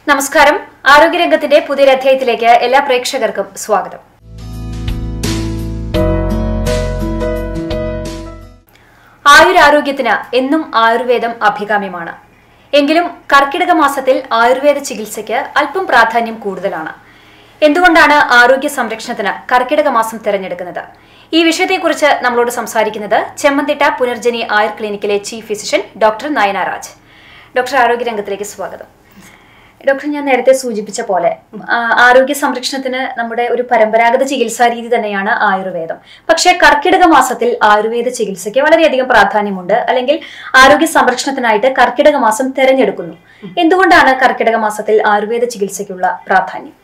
നമസ്കാരം ആരോഗ്യരംഗത്തിന്റെ പുതിയൊരു അധ്യായത്തിലേക്ക് എല്ലാ പ്രേക്ഷകർക്കും സ്വാഗതം ആയുരാരോഗ്യത്തിന് എന്നും ആയുർവേദം അഭികാമ്യമാണ് എങ്കിലും കർക്കിടക മാസത്തിൽ ആയുർവേദ ചികിത്സയ്ക്ക് അല്പം പ്രാധാന്യം കൂടുതലാണ് എന്തുകൊണ്ടാണ് ആരോഗ്യ സംരക്ഷണത്തിന് കർക്കിടക മാസം തിരഞ്ഞെടുക്കുന്നത് ഈ വിഷയത്തെക്കുറിച്ച് നമ്മളോട് സംസാരിക്കുന്നത് ചെമ്മന്തിട്ട പുനർജനി ആയുർ ക്ലിനിക്കിലെ chief physician doctor Nayana Raj doctor ആരോഗ്യരംഗത്തിലേക്ക് സ്വാഗതം ഡോക്ടർ ഞാൻ നേരത്തെ സൂചിപ്പിച്ച പോലെ ആ, ആരോഗ്യ സംരക്ഷണത്തിന് നമ്മുടെ ഒരു പരമ്പരാഗത ചികിത്സാ രീതി തന്നെയാണ് ആയുർവേദം പക്ഷേ കർക്കിടക മാസത്തിൽ ആയുർവേദ ചികിത്സയ്ക്ക് വളരെയധികം പ്രാധാന്യമുണ്ട് അല്ലെങ്കിൽ ആരോഗ്യ സംരക്ഷണത്തിനായിട്ട് കർക്കിടക മാസം തിരഞ്ഞെടുക്കുന്നു എന്തുകൊണ്ടാണ് കർക്കിടക മാസത്തിൽ ആയുർവേദ ചികിത്സയ്ക്കുള്ള പ്രാധാന്യം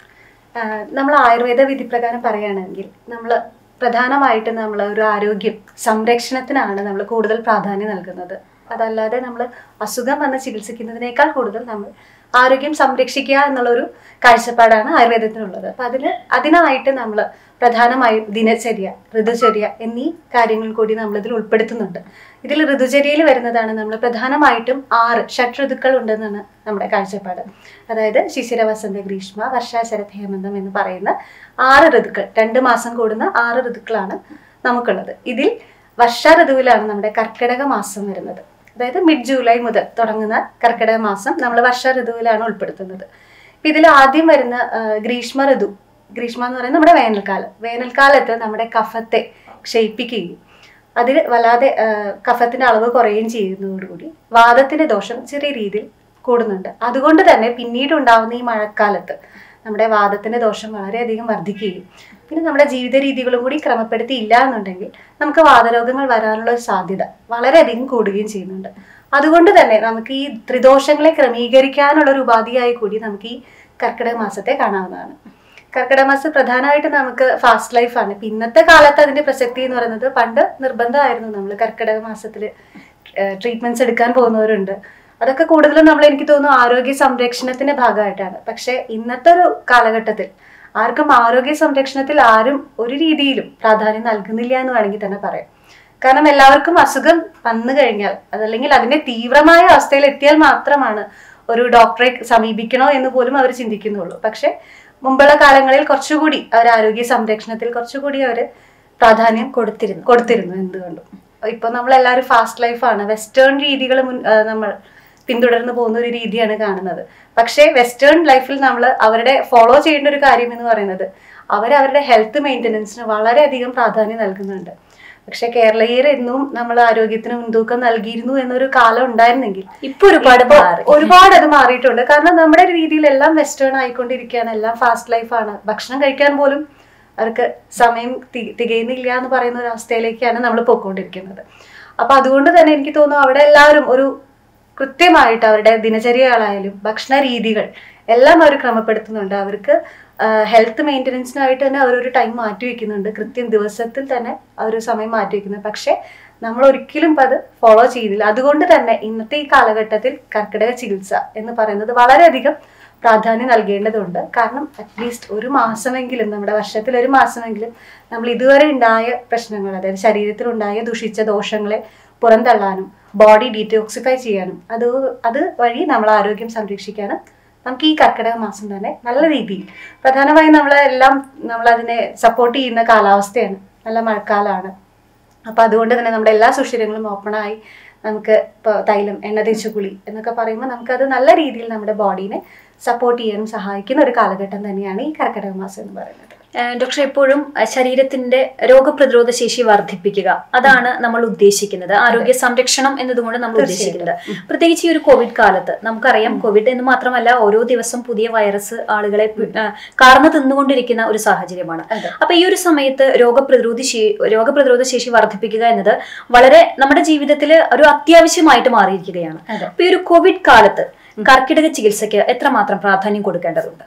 നമ്മൾ ആയുർവേദ വിധി പ്രകാരം പറയുകയാണെങ്കിൽ നമ്മൾ പ്രധാനമായിട്ട് നമ്മൾ ഒരു ആരോഗ്യം സംരക്ഷണത്തിനാണ് നമ്മൾ കൂടുതൽ പ്രാധാന്യം നൽകുന്നത് അതല്ലാതെ നമ്മൾ അസുഖം വന്ന് ചികിത്സിക്കുന്നതിനേക്കാൾ കൂടുതൽ നമ്മൾ ആരോഗ്യം സംരക്ഷിക്കുക എന്നുള്ളൊരു കാഴ്ചപ്പാടാണ് ആയുർവേദത്തിനുള്ളത് അപ്പം അതിന് അതിനായിട്ട് നമ്മൾ പ്രധാനമായും ദിനചര്യ ഋതുചര്യ എന്നീ കാര്യങ്ങൾ കൂടി നമ്മൾ ഇതിൽ ഉൾപ്പെടുത്തുന്നുണ്ട് ഇതിൽ ഋതുചര്യയിൽ വരുന്നതാണ് നമ്മൾ പ്രധാനമായിട്ടും ആറ് ഷഡ് ഋതുക്കൾ ഉണ്ടെന്നാണ് നമ്മുടെ കാഴ്ചപ്പാട് അതായത് ശിശിര വസന്ത ഗ്രീഷ്മ വർഷ ശരത് ഹേമന്തം എന്ന് പറയുന്ന ആറ് ഋതുക്കൾ രണ്ട് മാസം കൂടുന്ന ആറ് ഋതുക്കളാണ് നമുക്കുള്ളത് ഇതിൽ വർഷ ഋതുവിലാണ് നമ്മുടെ കർക്കിടക മാസം വരുന്നത് അതായത് മിഡ് ജൂലൈ മുതൽ തുടങ്ങുന്ന കർക്കിടക മാസം നമ്മൾ വർഷ ഋതുവിലാണ് ഉൾപ്പെടുത്തുന്നത് ഇപ്പം ഇതിൽ ആദ്യം വരുന്ന ആ, ഗ്രീഷ്മ ഋതു ഗ്രീഷ്മ എന്ന് പറയുന്നത് നമ്മുടെ വേനൽക്കാലം വേനൽക്കാലത്ത് നമ്മുടെ കഫത്തെ ക്ഷയിപ്പിക്കുകയും അതിൽ വല്ലാതെ ആ, കഫത്തിന്റെ അളവ് കുറയുകയും ചെയ്യുന്നതോടുകൂടി വാദത്തിന്റെ ദോഷം ചെറിയ രീതിയിൽ കൂടുന്നുണ്ട് അതുകൊണ്ട് തന്നെ പിന്നീട് ഉണ്ടാവുന്ന ഈ മഴക്കാലത്ത് നമ്മുടെ വാദത്തിന്റെ ദോഷം വളരെയധികം വർദ്ധിക്കുകയും പിന്നെ നമ്മുടെ ജീവിത രീതികളും കൂടി ക്രമപ്പെടുത്തിയില്ല എന്നുണ്ടെങ്കിൽ നമുക്ക് വാതരോഗങ്ങൾ വരാനുള്ള ഒരു സാധ്യത വളരെയധികം കൂടുകയും ചെയ്യുന്നുണ്ട് അതുകൊണ്ട് തന്നെ നമുക്ക് ഈ ത്രിദോഷങ്ങളെ ക്രമീകരിക്കാനുള്ള ഒരു ഉപാധിയായി കൂടി നമുക്ക് ഈ കർക്കിടക മാസത്തെ കാണാവുന്നതാണ് കർക്കിടക മാസം പ്രധാനമായിട്ട് നമുക്ക് ഫാസ്റ്റ് ലൈഫാണ് ഇപ്പം ഇന്നത്തെ കാലത്ത് അതിന്റെ പ്രസക്തി എന്ന് പറയുന്നത് പണ്ട് നിർബന്ധമായിരുന്നു നമ്മൾ കർക്കിടക മാസത്തിൽ ട്രീറ്റ്മെന്റ്സ് എടുക്കാൻ പോകുന്നവരുണ്ട് അതൊക്കെ കൂടുതലും നമ്മൾ എനിക്ക് തോന്നുന്നു ആരോഗ്യ സംരക്ഷണത്തിന്റെ ഭാഗമായിട്ടാണ് പക്ഷെ ഇന്നത്തെ ഒരു കാലഘട്ടത്തിൽ ആർക്കും ആരോഗ്യ സംരക്ഷണത്തിൽ ആരും ഒരു രീതിയിലും പ്രാധാന്യം നൽകുന്നില്ല എന്ന് വേണമെങ്കിൽ തന്നെ പറയാം കാരണം എല്ലാവർക്കും അസുഖം വന്നു കഴിഞ്ഞാൽ അതല്ലെങ്കിൽ അതിന്റെ തീവ്രമായ അവസ്ഥയിൽ എത്തിയാൽ മാത്രമാണ് ഒരു ഡോക്ടറെ സമീപിക്കണോ എന്ന് പോലും അവർ ചിന്തിക്കുന്നുള്ളൂ പക്ഷെ മുമ്പുള്ള കാലങ്ങളിൽ കുറച്ചുകൂടി അവർ ആരോഗ്യ സംരക്ഷണത്തിൽ കുറച്ചുകൂടി അവർ പ്രാധാന്യം കൊടുത്തിരുന്നു കൊടുത്തിരുന്നു എന്തുകൊണ്ടും ഇപ്പൊ നമ്മൾ എല്ലാവരും ഫാസ്റ്റ് ലൈഫാണ് വെസ്റ്റേൺ രീതികൾ മുൻ ആ, നമ്മൾ പിന്തുടർന്ന് പോകുന്ന ഒരു രീതിയാണ് കാണുന്നത് പക്ഷേ വെസ്റ്റേൺ ലൈഫിൽ നമ്മൾ അവരുടെ ഫോളോ ചെയ്യേണ്ട ഒരു കാര്യം എന്ന് പറയുന്നത് അവർ അവരുടെ ഹെൽത്ത് മെയിൻ്റനൻസിന് വളരെയധികം പ്രാധാന്യം നൽകുന്നുണ്ട് പക്ഷെ കേരളീയർ എന്നും നമ്മൾ ആരോഗ്യത്തിന് മുൻതൂക്കം നൽകിയിരുന്നു എന്നൊരു കാലം ഉണ്ടായിരുന്നെങ്കിൽ ഇപ്പൊ ഒരുപാട് ഇപ്പൊ മാറി ഒരുപാട് അത് മാറിയിട്ടുണ്ട് കാരണം നമ്മുടെ രീതിയിൽ എല്ലാം വെസ്റ്റേൺ ആയിക്കൊണ്ടിരിക്കുകയാണ് എല്ലാം ഫാസ്റ്റ് ലൈഫാണ് ഭക്ഷണം കഴിക്കാൻ പോലും അവർക്ക് സമയം തി- തികയുന്നില്ല എന്ന് പറയുന്ന ഒരു അവസ്ഥയിലേക്കാണ് നമ്മൾ പോയിക്കൊണ്ടിരിക്കുന്നത് അപ്പൊ അതുകൊണ്ട് തന്നെ എനിക്ക് തോന്നുന്നു അവിടെ എല്ലാവരും ഒരു കൃത്യമായിട്ട് അവരുടെ ദിനചര്യകളായാലും ഭക്ഷണ രീതികൾ എല്ലാം അവർ ക്രമപ്പെടുത്തുന്നുണ്ട് അവർക്ക് ഹെൽത്ത് മെയിൻ്റനൻസിനായിട്ട് തന്നെ അവരൊരു ടൈം മാറ്റി വെക്കുന്നുണ്ട് കൃത്യം ദിവസത്തിൽ തന്നെ അവർ സമയം മാറ്റി വെക്കുന്നത് പക്ഷേ നമ്മൾ ഒരിക്കലും ഇപ്പം അത് ഫോളോ ചെയ്തില്ല അതുകൊണ്ട് തന്നെ ഇന്നത്തെ ഈ കാലഘട്ടത്തിൽ കർക്കിടക ചികിത്സ എന്ന് പറയുന്നത് വളരെയധികം പ്രാധാന്യം നൽകേണ്ടതുണ്ട് കാരണം അറ്റ്ലീസ്റ്റ് ഒരു മാസമെങ്കിലും നമ്മുടെ വർഷത്തിൽ ഒരു മാസമെങ്കിലും നമ്മൾ ഇതുവരെ ഉണ്ടായ പ്രശ്നങ്ങൾ അതായത് ശരീരത്തിലുണ്ടായ ദുഷിച്ച ദോഷങ്ങളെ പുറന്തള്ളാനും ബോഡി ഡീറ്റോക്സിഫൈ ചെയ്യാനും അത് അത് വഴി നമ്മൾ ആരോഗ്യം സംരക്ഷിക്കാനും നമുക്ക് ഈ കർക്കിടക മാസം തന്നെ നല്ല രീതിയിൽ പ്രധാനമായും നമ്മളെല്ലാം നമ്മൾ അതിനെ സപ്പോർട്ട് ചെയ്യുന്ന കാലാവസ്ഥയാണ് നല്ല മഴക്കാലമാണ് അപ്പൊ അതുകൊണ്ട് തന്നെ നമ്മുടെ എല്ലാ സുഷിരങ്ങളും ഓപ്പണായി നമുക്ക് ഇപ്പോൾ തൈലം എണ്ണ തേച്ച് കുളി എന്നൊക്കെ പറയുമ്പോൾ നമുക്കത് നല്ല രീതിയിൽ നമ്മുടെ ബോഡീനെ സപ്പോർട്ട് ചെയ്യാനും സഹായിക്കുന്ന ഒരു കാലഘട്ടം തന്നെയാണ് ഈ കർക്കിടക മാസം എന്ന് പറയുന്നത് ഏഹ് ഡോക്ടർ എപ്പോഴും അഹ് ശരീരത്തിന്റെ രോഗപ്രതിരോധ ശേഷി വർദ്ധിപ്പിക്കുക അതാണ് നമ്മൾ ഉദ്ദേശിക്കുന്നത് ആരോഗ്യ സംരക്ഷണം എന്നതുകൊണ്ട് നമ്മൾ ഉദ്ദേശിക്കുന്നത് പ്രത്യേകിച്ച് ഈ ഒരു കോവിഡ് കാലത്ത് നമുക്കറിയാം കോവിഡ് എന്ന് മാത്രമല്ല ഓരോ ദിവസം പുതിയ വൈറസ് ആളുകളെ പി- ആഹ് കാർന്നു തിന്നുകൊണ്ടിരിക്കുന്ന ഒരു സാഹചര്യമാണ് അതെ. അപ്പൊ ഈ ഒരു സമയത്ത് രോഗപ്രതിരോധ ശേ- രോഗപ്രതിരോധ ശേഷി വർദ്ധിപ്പിക്കുക എന്നത് വളരെ നമ്മുടെ ജീവിതത്തിൽ ഒരു അത്യാവശ്യമായിട്ട് മാറിയിരിക്കുകയാണ് അതെ. അപ്പൊ ഈ ഒരു കോവിഡ് കാലത്ത് കർക്കിടക ചികിത്സയ്ക്ക് എത്രമാത്രം പ്രാധാന്യം കൊടുക്കേണ്ടതുണ്ട്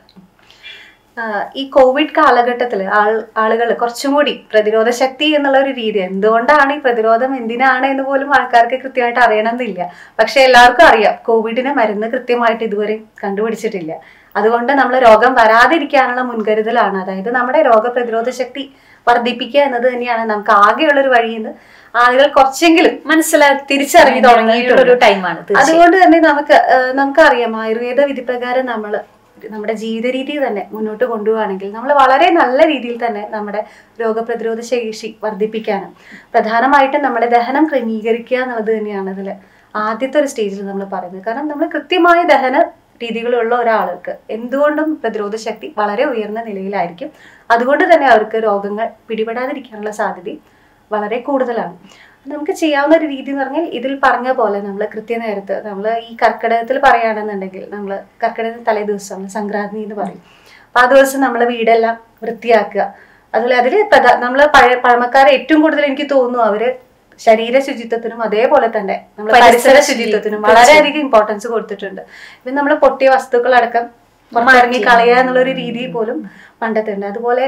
ആഹ് ഈ കോവിഡ് കാലഘട്ടത്തിൽ ആൾ ആളുകൾ കുറച്ചും കൂടി പ്രതിരോധ ശക്തി എന്നുള്ള ഒരു രീതി എന്തുകൊണ്ടാണ് ഈ പ്രതിരോധം എന്തിനാണ് എന്ന് പോലും ആൾക്കാർക്ക് കൃത്യമായിട്ട് അറിയണമെന്നില്ല പക്ഷെ എല്ലാവർക്കും അറിയാം കോവിഡിന് മരുന്ന് കൃത്യമായിട്ട് ഇതുവരെ കണ്ടുപിടിച്ചിട്ടില്ല അതുകൊണ്ട് നമ്മൾ രോഗം വരാതിരിക്കാനുള്ള മുൻകരുതലാണ് അതായത് നമ്മുടെ രോഗപ്രതിരോധ ശക്തി വർദ്ധിപ്പിക്കുക എന്നത് തന്നെയാണ് നമുക്ക് ആകെയുള്ള ഒരു വഴിയെന്ന് ആളുകൾ കുറച്ചെങ്കിലും മനസ്സിലാക്കി തിരിച്ചറിഞ്ഞു തുടങ്ങിയിട്ടുള്ള ഒരു ടൈമാണ് അതുകൊണ്ട് തന്നെ നമുക്ക് ആ, നമുക്കറിയാം ആയുർവേദ വിധിപ്രകാരം നമ്മൾ നമ്മുടെ ജീവിത രീതി തന്നെ മുന്നോട്ട് കൊണ്ടുപോവുകയാണെങ്കിൽ നമ്മൾ വളരെ നല്ല രീതിയിൽ തന്നെ നമ്മുടെ രോഗപ്രതിരോധ ശേഷി വർദ്ധിപ്പിക്കാനും പ്രധാനമായിട്ടും നമ്മുടെ ദഹനം ക്രമീകരിക്കുക എന്നുള്ളത് തന്നെയാണ് ഇതിൽ ആദ്യത്തെ ഒരു സ്റ്റേജിൽ നമ്മൾ പറയുന്നത് കാരണം നമ്മൾ കൃത്യമായ ദഹന രീതികളുള്ള ഒരാൾക്ക് എന്തുകൊണ്ടും പ്രതിരോധ ശക്തി വളരെ ഉയർന്ന നിലയിലായിരിക്കും അതുകൊണ്ട് തന്നെ അവർക്ക് രോഗങ്ങൾ പിടിപെടാതിരിക്കാനുള്ള സാധ്യതയും വളരെ കൂടുതലാണ് നമുക്ക് ചെയ്യാവുന്ന ഒരു രീതി എന്ന് പറഞ്ഞാൽ ഇതിൽ പറഞ്ഞ പോലെ നമ്മൾ കൃത്യനേരത്ത് നമ്മൾ ഈ കർക്കിടകത്തിൽ പറയുകയാണെന്നുണ്ടെങ്കിൽ നമ്മൾ കർക്കിടക തലേ ദിവസം നമ്മൾ സംക്രാന്തി എന്ന് പറയും അപ്പൊ ആ ദിവസം നമ്മൾ വീടെല്ലാം വൃത്തിയാക്കുക അതുപോലെ അതിൽ പ്രധാ നമ്മൾ പഴയ പഴമക്കാരെ ഏറ്റവും കൂടുതൽ എനിക്ക് തോന്നുന്നു അവര് ശരീര ശുചിത്വത്തിനും അതേപോലെ തന്നെ നമ്മൾ പരിസര പരിസര ശുചി- ശുചിത്വത്തിനും വളരെയധികം ഇമ്പോർട്ടൻസ് കൊടുത്തിട്ടുണ്ട് ഇപ്പം നമ്മൾ പൊട്ടിയ വസ്തുക്കളടക്കം പുറത്തിറങ്ങി കളയുക എന്നുള്ള ഒരു രീതി പോലും പണ്ടത്തെ ഉണ്ട് അതുപോലെ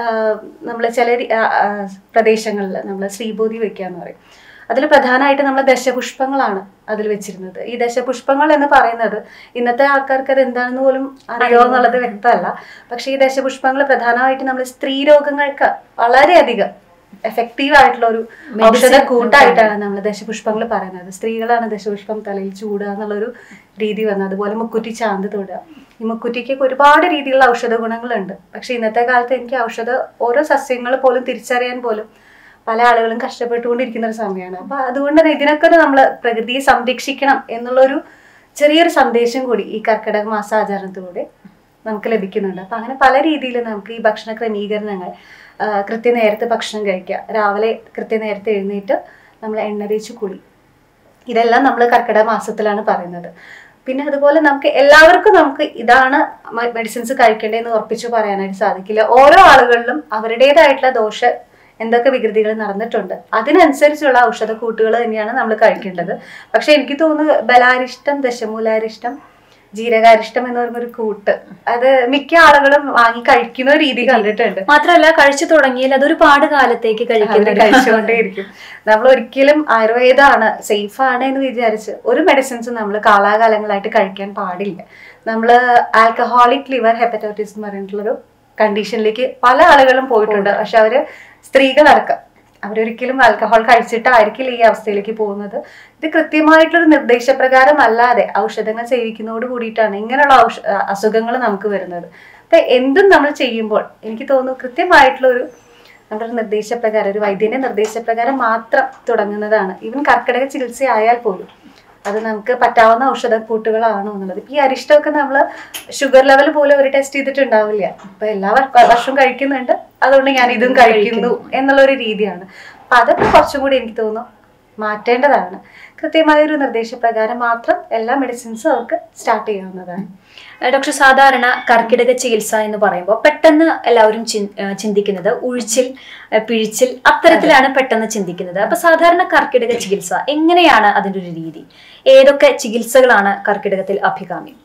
നമ്മൾ ചില പ്രദേശങ്ങളിൽ നമ്മൾ ശ്രീബോധി വെക്കുക എന്ന് പറയും അതിൽ പ്രധാനമായിട്ട് നമ്മൾ ദശപുഷ്പങ്ങളാണ് അതിൽ വെച്ചിരുന്നത് ഈ ദശപുഷ്പങ്ങൾ എന്ന് പറയുന്നത് ഇന്നത്തെ ആൾക്കാർക്ക് അത് എന്താണെന്ന് പോലും അറിയോ എന്നുള്ളത് വ്യക്തമല്ല പക്ഷേ ഈ ദശപുഷ്പങ്ങൾ പ്രധാനമായിട്ട് നമ്മൾ സ്ത്രീ രോഗങ്ങൾക്ക് വളരെയധികം എഫക്റ്റീവ് ആയിട്ടുള്ള ഒരു ഔഷധ കൂട്ടായിട്ടാണ് നമ്മൾ ദശപുഷ്പങ്ങൾ പറയുന്നത് സ്ത്രീകളാണ് ദശപുഷ്പം തലയിൽ ചൂടുക എന്നുള്ളൊരു രീതി വന്നത് അതുപോലെ മുക്കുറ്റി ചാന്ത് തൊടുക ഈ മുക്കുറ്റിക്ക് ഒരുപാട് രീതിയിലുള്ള ഔഷധ ഗുണങ്ങളുണ്ട് പക്ഷെ ഇന്നത്തെ കാലത്ത് എനിക്ക് ഔഷധ ഓരോ സസ്യങ്ങൾ പോലും തിരിച്ചറിയാൻ പോലും പല ആളുകളും കഷ്ടപ്പെട്ടുകൊണ്ടിരിക്കുന്ന ഒരു സമയമാണ് അപ്പൊ അതുകൊണ്ട് തന്നെ ഇതിനൊക്കെ നമ്മൾ പ്രകൃതിയെ സംരക്ഷിക്കണം എന്നുള്ളൊരു ചെറിയൊരു സന്ദേശം കൂടി ഈ കർക്കിടക മാസാചരണത്തിലൂടെ നമുക്ക് ലഭിക്കുന്നുണ്ട് അപ്പൊ അങ്ങനെ പല രീതിയിൽ നമുക്ക് ഈ ഭക്ഷണ ക്രമീകരണങ്ങൾ ആ, കൃത്യനേരത്ത് ഭക്ഷണം കഴിക്കുക രാവിലെ കൃത്യനേരത്ത് എഴുന്നേറ്റ് നമ്മൾ എണ്ണ തേച്ച് കുളി ഇതെല്ലാം നമ്മൾ കർക്കിടക മാസത്തിലാണ് പറയുന്നത് പിന്നെ അതുപോലെ നമുക്ക് എല്ലാവർക്കും നമുക്ക് ഇതാണ് മെഡിസിൻസ് കഴിക്കേണ്ടതെന്ന് ഉറപ്പിച്ചു പറയാനായിട്ട് സാധിക്കില്ല ഓരോ ആളുകളിലും അവരുടേതായിട്ടുള്ള ദോഷ എന്തൊക്കെ വികൃതികൾ നടന്നിട്ടുണ്ട് അതിനനുസരിച്ചുള്ള ഔഷധ കൂട്ടുകൾ തന്നെയാണ് നമ്മൾ കഴിക്കേണ്ടത് പക്ഷെ എനിക്ക് തോന്നുന്നു ബലാരിഷ്ടം ദശമൂലാരിഷ്ടം ജീരകാരിഷ്ടം എന്ന് പറയുന്ന ഒരു കൂട്ട് അത് മിക്ക ആളുകളും വാങ്ങി കഴിക്കുന്ന ഒരു രീതി കണ്ടിട്ടുണ്ട് മാത്രമല്ല കഴിച്ചു തുടങ്ങിയാൽ അതൊരുപാട് കാലത്തേക്ക് അവര് കഴിക്കുന്ന കഴിച്ചുകൊണ്ടേയിരിക്കും നമ്മൾ ഒരിക്കലും ആയുർവേദമാണ് സേഫ് ആണ് എന്ന് വിചാരിച്ച് ഒരു മെഡിസിൻസും നമ്മൾ കാലാകാലങ്ങളായിട്ട് കഴിക്കാൻ പാടില്ല നമ്മൾ ആൽക്കഹോളിക് ലിവർ ഹെപ്പറ്റൈറ്റിസ് എന്ന് പറഞ്ഞിട്ടുള്ളൊരു കണ്ടീഷനിലേക്ക് പല ആളുകളും പോയിട്ടുണ്ട് പക്ഷെ അവര് സ്ത്രീകളടക്കം അവരൊരിക്കലും ആൽക്കഹോൾ കഴിച്ചിട്ടായിരിക്കില്ല ഈ അവസ്ഥയിലേക്ക് പോകുന്നത് ഇത് കൃത്യമായിട്ടുള്ളൊരു നിർദ്ദേശപ്രകാരം അല്ലാതെ ഔഷധങ്ങൾ സേവിക്കുന്നതോട് കൂടിയിട്ടാണ് ഇങ്ങനെയുള്ള ഔഷ അസുഖങ്ങൾ നമുക്ക് വരുന്നത് അപ്പൊ എന്തും നമ്മൾ ചെയ്യുമ്പോൾ എനിക്ക് തോന്നുന്നു കൃത്യമായിട്ടുള്ള ഒരു നമ്മുടെ ഒരു നിർദ്ദേശപ്രകാരം ഒരു വൈദ്യന്റെ നിർദ്ദേശപ്രകാരം മാത്രം തുടങ്ങുന്നതാണ് ഈവൻ കർക്കിടക ചികിത്സ ആയാൽ പോലും അത് നമുക്ക് പറ്റാവുന്ന ഔഷധക്കൂട്ടുകളാണോ എന്നുള്ളത് ഇപ്പൊ ഈ അരിഷ്ടമൊക്കെ നമ്മൾ ഷുഗർ ലെവൽ പോലും അവർ ടെസ്റ്റ് ചെയ്തിട്ടുണ്ടാവില്ല അപ്പൊ എല്ലാ വർ- വർഷവും കഴിക്കുന്നുണ്ട് അതുകൊണ്ട് ഞാൻ ഇതും കഴിക്കുന്നു എന്നുള്ള ഒരു രീതിയാണ് അപ്പൊ അതൊക്കെ കുറച്ചും കൂടി എനിക്ക് തോന്നുന്നു മാറ്റേണ്ടതാണ് കൃത്യമായ ഒരു നിർദ്ദേശപ്രകാരം മാത്രം എല്ലാ മെഡിസിൻസും അവർക്ക് സ്റ്റാർട്ട് ചെയ്യാവുന്നതാണ് ഏഹ് ഡോക്ടർ സാധാരണ കർക്കിടക ചികിത്സ എന്ന് പറയുമ്പോൾ പെട്ടെന്ന് എല്ലാവരും ചിൻ- ഏഹ് ചിന്തിക്കുന്നത് ഉഴിച്ചിൽ ഏഹ് പിഴിച്ചിൽ അത്തരത്തിലാണ് പെട്ടെന്ന് ചിന്തിക്കുന്നത് അപ്പൊ സാധാരണ കർക്കിടക ചികിത്സ എങ്ങനെയാണ് അതിന്റെ ഒരു രീതി ഏതൊക്കെ ചികിത്സകളാണ് കർക്കിടകത്തിൽ അഭികാമ്യം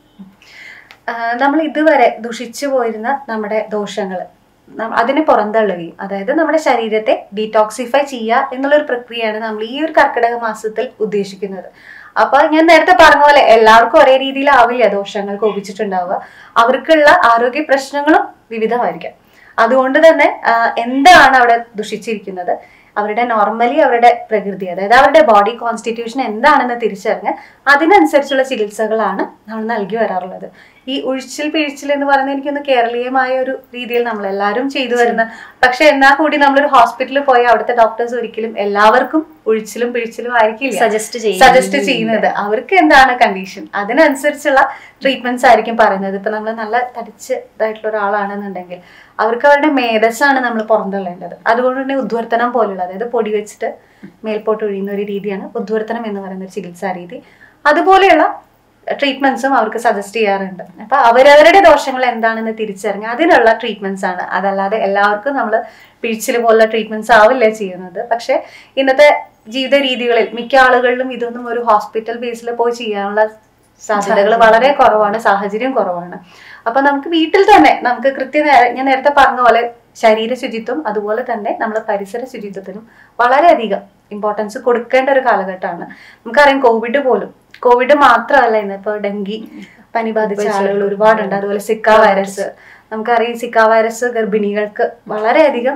നമ്മൾ ഇതുവരെ ദുഷിച്ചു പോയിരുന്ന നമ്മുടെ ദോഷങ്ങൾ അതിനെ പുറന്തള്ളുകയും അതായത് നമ്മുടെ ശരീരത്തെ ഡീടോക്സിഫൈ ചെയ്യുക എന്നുള്ളൊരു പ്രക്രിയയാണ് നമ്മൾ ഈ ഒരു കർക്കിടക മാസത്തിൽ ഉദ്ദേശിക്കുന്നത് അപ്പൊ ഞാൻ നേരത്തെ പറഞ്ഞ പോലെ എല്ലാവർക്കും ഒരേ രീതിയിലാവില്ല ദോഷങ്ങൾ കോപിച്ചിട്ടുണ്ടാവുക അവർക്കുള്ള ആരോഗ്യ പ്രശ്നങ്ങളും വിവിധമായിരിക്കാം അതുകൊണ്ട് തന്നെ ആ, എന്താണ് അവിടെ ദുഷിച്ചിരിക്കുന്നത് അവരുടെ നോർമലി അവരുടെ പ്രകൃതി അതായത് അവരുടെ ബോഡി കോൺസ്റ്റിറ്റ്യൂഷൻ എന്താണെന്ന് തിരിച്ചറിഞ്ഞ് അതിനനുസരിച്ചുള്ള ചികിത്സകളാണ് നമ്മൾ നൽകി വരാറുള്ളത് ഈ ഉഴിച്ചിൽ പിഴിച്ചിൽ എന്ന് പറയുന്നത് എനിക്കൊന്ന് കേരളീയമായ ഒരു രീതിയിൽ നമ്മൾ എല്ലാവരും ചെയ്തു വരുന്ന പക്ഷെ എന്നാൽ കൂടി നമ്മളൊരു ഹോസ്പിറ്റലിൽ പോയി അവിടുത്തെ ഡോക്ടേഴ്സ് ഒരിക്കലും എല്ലാവർക്കും ഉഴിച്ചിലും പിഴിച്ചിലും ആയിരിക്കില്ല സജസ്റ്റ് ചെയ്യും സജസ്റ്റ് ചെയ്യുന്നത് അവർക്ക് എന്താണ് കണ്ടീഷൻ അതിനനുസരിച്ചുള്ള ട്രീറ്റ്മെന്റ്സ് ആയിരിക്കും പറയുന്നത് ഇപ്പൊ നമ്മൾ നല്ല തടിച്ച് ഇതായിട്ടുള്ള ഒരാളാണെന്നുണ്ടെങ്കിൽ അവർക്ക് അവരുടെ മേധസ്സാണ് നമ്മൾ പുറന്തള്ളേണ്ടത് അതുകൊണ്ട് തന്നെ ഉദ്വർത്തനം പോലുള്ള അതായത് പൊടി വെച്ചിട്ട് മേൽപോട്ട് ഒഴിയുന്ന ഒരു രീതിയാണ് ഉദ്വർത്തനം എന്ന് പറയുന്ന ഒരു ചികിത്സാ രീതി അതുപോലെയുള്ള ട്രീറ്റ്മെന്റ്സും അവർക്ക് സജസ്റ്റ് ചെയ്യാറുണ്ട് അപ്പൊ അവരവരുടെ ദോഷങ്ങൾ എന്താണെന്ന് തിരിച്ചറിഞ്ഞ് അതിനുള്ള ട്രീറ്റ്മെന്റ്സ് ആണ് അതല്ലാതെ എല്ലാവർക്കും നമ്മൾ പിഴിച്ചിൽ പോലുള്ള ട്രീറ്റ്മെന്റ്സ് ആവില്ല ചെയ്യുന്നത് പക്ഷെ ഇന്നത്തെ ജീവിത രീതികളിൽ മിക്ക ആളുകളിലും ഇതൊന്നും ഒരു ഹോസ്പിറ്റൽ ബേസിൽ പോയി ചെയ്യാനുള്ള സാധ്യതകൾ വളരെ കുറവാണ് സാഹചര്യം കുറവാണ് അപ്പൊ നമുക്ക് വീട്ടിൽ തന്നെ നമുക്ക് കൃത്യ ഞാൻ നേരത്തെ പറഞ്ഞ പോലെ ശരീര ശുചിത്വം അതുപോലെ തന്നെ നമ്മൾ പരിസര ശുചിത്വത്തിനും വളരെയധികം ഇമ്പോർട്ടൻസ് കൊടുക്കേണ്ട ഒരു കാലഘട്ടമാണ് നമുക്കറിയാം കോവിഡ് പോലും കോവിഡ് മാത്രമല്ല ഇന്ന് ഇപ്പോൾ ഡെങ്കി പനി ബാധിച്ച ആളുകൾ ഒരുപാടുണ്ട് അതുപോലെ സിക്ക വൈറസ് നമുക്കറിയാം സിക്ക വൈറസ് ഗർഭിണികൾക്ക് വളരെയധികം